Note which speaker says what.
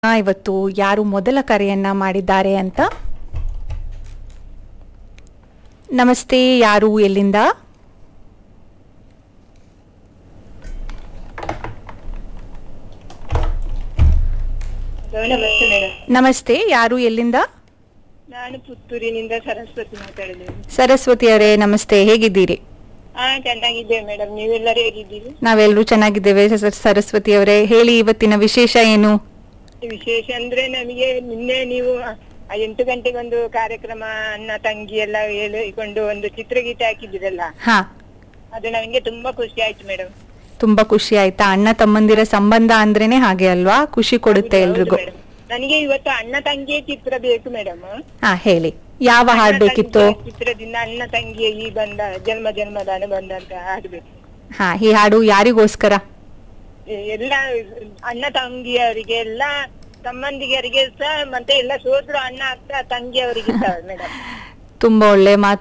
Speaker 1: ಇವತ್ತು ಯಾರು ಮೊದಲ ಕರೆಯನ್ನ ಮಾಡಿದ್ದಾರೆ ಅಂತ ನಮಸ್ತೆ ಯಾರು ಎಲ್ಲಿಂದ
Speaker 2: ಹಲೋ, ನಮಸ್ತೆ ಮೇಡಮ್
Speaker 1: ನಮಸ್ತೆ ಯಾರು ಎಲ್ಲಿಂದ
Speaker 2: ನಾನು ಪುತ್ತೂರಿನಿಂದ ಸರಸ್ವತಿ ಮಾತಾಡಿದ್ದೇನೆ
Speaker 1: ಸರಸ್ವತಿ ಅವರೇ ನಮಸ್ತೆ ಹೇಗಿದ್ದೀರಿ
Speaker 2: ಹಾ ಚೆನ್ನಾಗಿದ್ದೇವೆ ಮೇಡಮ್ ನೀವೆಲ್ಲರೂ ಹೇಗಿದ್ದೀರಿ
Speaker 1: ನಾವೆಲ್ಲರೂ ಚೆನ್ನಾಗಿದ್ದೇವೆ ಸ- ಸರಸ್ವತಿ ಅವರೇ ಹೇಳಿ ಇವತ್ತಿನ ವಿಶೇಷ ಏನು
Speaker 2: ವಿಶೇಷ ಅಂದ್ರೆ ನಮಗೆ ನಿನ್ನೆ ನೀವು ಆ ಎಂಟು ಗಂಟೆಗೆ ಒಂದು ಕಾರ್ಯಕ್ರಮ ಅಣ್ಣ ತಂಗಿ ಎಲ್ಲ ಹೇಳಿಕೊಂಡು ಒಂದು ಚಿತ್ರಗೀತೆ ಹಾಕಿದ್ದೀರಲ್ಲ
Speaker 1: ಹಾ
Speaker 2: ಅದು ನನಗೆ ತುಂಬಾ ಖುಷಿ ಆಯ್ತು ಮೇಡಮ್
Speaker 1: ತುಂಬಾ ಖುಷಿ ಆಯ್ತಾ ಅಣ್ಣ ತಮ್ಮಂದಿರ ಸಂಬಂಧ ಅಂದ್ರೇನೆ ಹಾಗೆ ಅಲ್ವಾ ಖುಷಿ ಕೊಡುತ್ತೆ ಎಲ್ರಿಗೂ
Speaker 2: ನನಗೆ ಇವತ್ತು ಅಣ್ಣ ತಂಗಿಯ ಚಿತ್ರ ಬೇಕು ಮೇಡಮ್
Speaker 1: ಹಾ ಹೇಳಿ ಯಾವ ಹಾಡ್ ಬೇಕಿತ್ತು
Speaker 2: ಚಿತ್ರದಿಂದ ಅಣ್ಣ ತಂಗಿಯ ಈ ಬಂದ ಜನ್ಮ ಜನ್ಮದ ಅನುಬಂಧ ಅಂತ ಹಾಡ್ಬೇಕು
Speaker 1: ಹಾ ಈ ಹಾಡು ಯಾರಿಗೋಸ್ಕರ
Speaker 2: ಎ- ಎಲ್ಲ ಅಣ್ಣ ತಂಗಿಯವರಿಗೆ ಎಲ್ಲ ಸಂಬಂಧಿಕರಿಗೆ ಸಹ ಮತ್ತೆ ಎಲ್ಲ ಸೋದರ ಅಣ್ಣ ಅಕ್ಕ ತಂಗಿಯವರಿಗೆ ಸಹ ಮೇಡಮ್
Speaker 1: ತುಂಬಾ ಒಳ್ಳೆ ಮಾತು